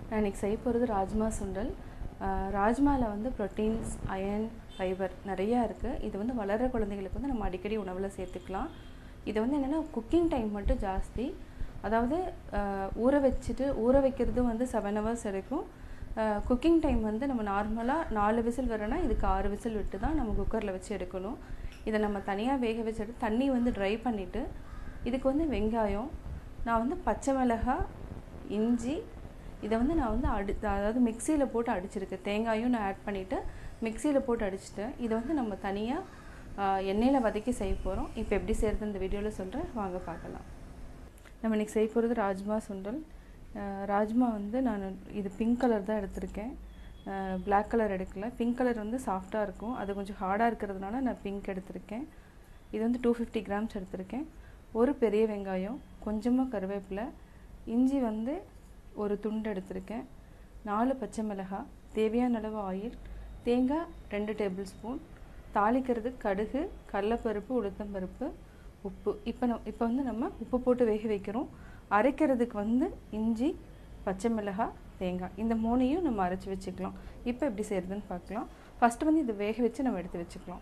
நான் இன்றைக்கி செய்ய போகிறது ராஜ்மா சுண்டல் ராஜ்மாவில் வந்து ப்ரோட்டீன்ஸ் அயன் ஃபைபர் நிறையா இருக்குது இது வந்து வளர்கிற குழந்தைங்களுக்கு வந்து நம்ம அடிக்கடி உணவில் சேர்த்துக்கலாம் இது வந்து என்னென்னா குக்கிங் டைம் மட்டும் ஜாஸ்தி அதாவது ஆஹ், ஊற வச்சுட்டு ஊற வைக்கிறது வந்து செவன் ஹவர்ஸ் எடுக்கும் குக்கிங் டைம் வந்து நம்ம நார்மலாக நாலு விசில் வரனா இதுக்கு ஆறு விசில் விட்டு தான் நம்ம குக்கரில் வச்சு எடுக்கணும் இதை நம்ம தனியாக வேக வச்சு எடுத்து தண்ணி வந்து ட்ரை பண்ணிவிட்டு இதுக்கு வந்து வெங்காயம் நான் வந்து பச்சை மிளகாய் இஞ்சி இதை வந்து நான் வந்து அடி அதாவது மிக்சியில் போட்டு அடிச்சிருக்கேன் தேங்காயும் நான் ஆட் பண்ணிவிட்டு மிக்சியில் போட்டு அடிச்சிட்டேன் இதை வந்து நம்ம தனியாக எண்ணெயில் வதக்கி செய்ய போகிறோம் இப்போ எப்படி செய்கிறது இந்த வீடியோவில் சொல்கிறேன் வாங்க பார்க்கலாம் நம்ம இன்றைக்கி செய்ய போகிறது ராஜ்மா சுண்டல் அஹ் ராஜ்மா வந்து நான் இது பிங்க் கலர் தான் எடுத்திருக்கேன் Black கலர் எடுக்கல பிங்க் கலர் வந்து சாஃப்டாக இருக்கும் அது கொஞ்சம் ஹார்டாக இருக்கிறதுனால நான் பிங்க் எடுத்திருக்கேன் இது வந்து டூ ஃபிஃப்டி கிராம்ஸ் எடுத்திருக்கேன் ஒரு பெரிய வெங்காயம் கொஞ்சமாக கருவேப்பிலை இஞ்சி வந்து ஒரு துண்டு எடுத்திருக்கேன் நாலு பச்சை மிளகாய் தேவையான அளவு ஆயில் தேங்காய் ரெண்டு டேபிள் ஸ்பூன் தாளிக்கிறது கடுகு கடலப்பருப்பு உளுத்தம்பருப்பு உப்பு இப்போ நம் இப்போ வந்து நம்ம உப்பு போட்டு வேக வைக்கிறோம் அரைக்கிறதுக்கு வந்து இஞ்சி பச்சை மிளகாய் தேங்காய் இந்த மூணையும் நம்ம அரைச்சி வச்சுக்கலாம் இப்போ எப்படி செய்கிறதுன்னு பார்க்கலாம் ஃபஸ்ட்டு வந்து இது வேக வச்சு நம்ம எடுத்து வச்சுக்கலாம்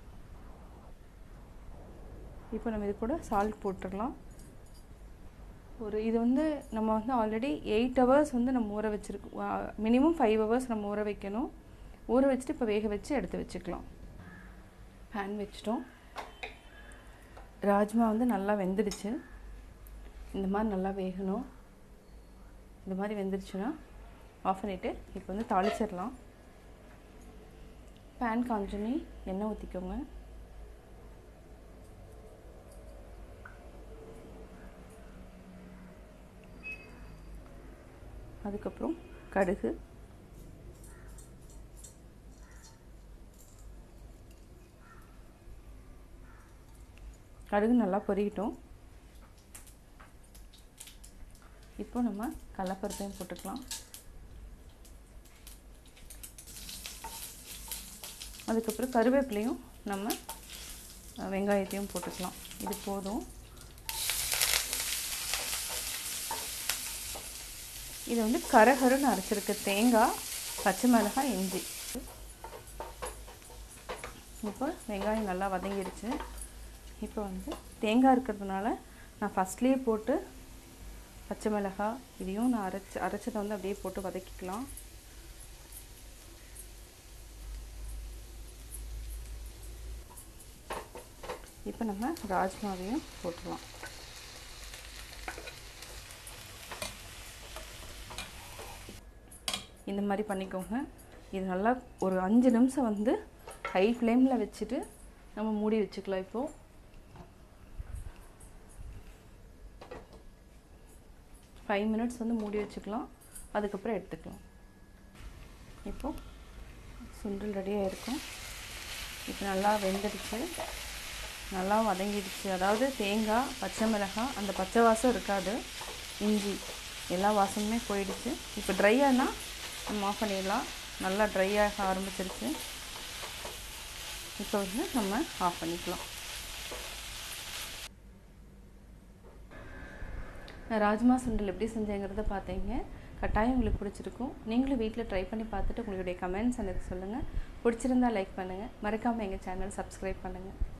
இப்போ நம்ம இது கூட சால்ட் போட்டுடலாம் ஒரு இது வந்து நம்ம வந்து ஆல்ரெடி எயிட் ஹவர்ஸ் வந்து நம்ம ஊற வச்சுருக்கோம் மினிமம் ஃபைவ் ஹவர்ஸ் நம்ம ஊற வைக்கணும் ஊற வச்சுட்டு இப்போ வேக வச்சு எடுத்து வச்சுக்கலாம் பேன் வச்சிட்டோம் ராஜ்மா வந்து நல்லா வெந்துடுச்சு இந்த மாதிரி நல்லா வேகணும் இந்த மாதிரி வெந்துருச்சுன்னா ஆஃப் பண்ணிவிட்டு இப்போ வந்து தாளிச்சிடலாம் பேன் காஞ்சோன்னே எண்ணெய் ஊற்றிக்கோங்க அதுக்கப்புறம் கடுகு கடுகு நல்லா பொரியட்டும் இப்போ நம்ம கடலப்பருப்பையும் போட்டுக்கலாம் அதுக்கப்புறம் கருவேப்பிலையும் நம்ம அஹ், வெங்காயத்தையும் போட்டுக்கலாம் இது போதும் இது வந்து கரகருன்னு அரைச்சிருக்கு தேங்காய் பச்சை மிளகாய் இஞ்சி இப்போ வெங்காயம் நல்லா வதங்கிடுச்சு இப்போ வந்து தேங்காய் இருக்கிறதுனால நான் ஃபஸ்ட்லேயே போட்டு பச்சை மிளகாய் இதையும் நான் அரைச்சி அரைச்சதை வந்து அப்படியே போட்டு வதக்கிக்கலாம் இப்போ நம்ம ராஜ்மாவையும் போட்டுடலாம் இந்த மாதிரி பண்ணிக்கோங்க இது நல்லா ஒரு அஞ்சு நிமிஷம் வந்து ஹை ஃப்ளேமில் வச்சுட்டு நம்ம மூடி வச்சுக்கலாம் இப்போது ஃபைவ் மினிட்ஸ் வந்து மூடி வச்சுக்கலாம் அதுக்கப்புறம் எடுத்துக்கலாம் இப்போது சுண்டல் ரெடியாக இருக்கும் இப்போ நல்லா வெந்துடுச்சு நல்லா வதங்கிடுச்சு அதாவது தேங்காய் பச்சை மிளகாய் அந்த பச்சை வாசம் இருக்காது இஞ்சி எல்லா வாசமுமே போயிடுச்சு இப்போ ட்ரை ஆனால் நம்ம ஆஃப் பண்ணிடலாம் நல்லா ட்ரை ஆக ஆரம்பிச்சிருச்சு இப்போ வந்து நம்ம ஆஃப் பண்ணிக்கலாம் நான் ராஜ்மா சுண்டல் எப்படி செஞ்சேங்கிறத பார்த்தீங்க கட்டாயம் உங்களுக்கு பிடிச்சிருக்கும் நீங்களும் வீட்டில் ட்ரை பண்ணி பார்த்துட்டு உங்களுடைய கமெண்ட்ஸ் எனக்கு சொல்லுங்கள் பிடிச்சிருந்தா லைக் பண்ணுங்கள் மறக்காமல் எங்கள் சேனல் சப்ஸ்கிரைப் பண்ணுங்கள்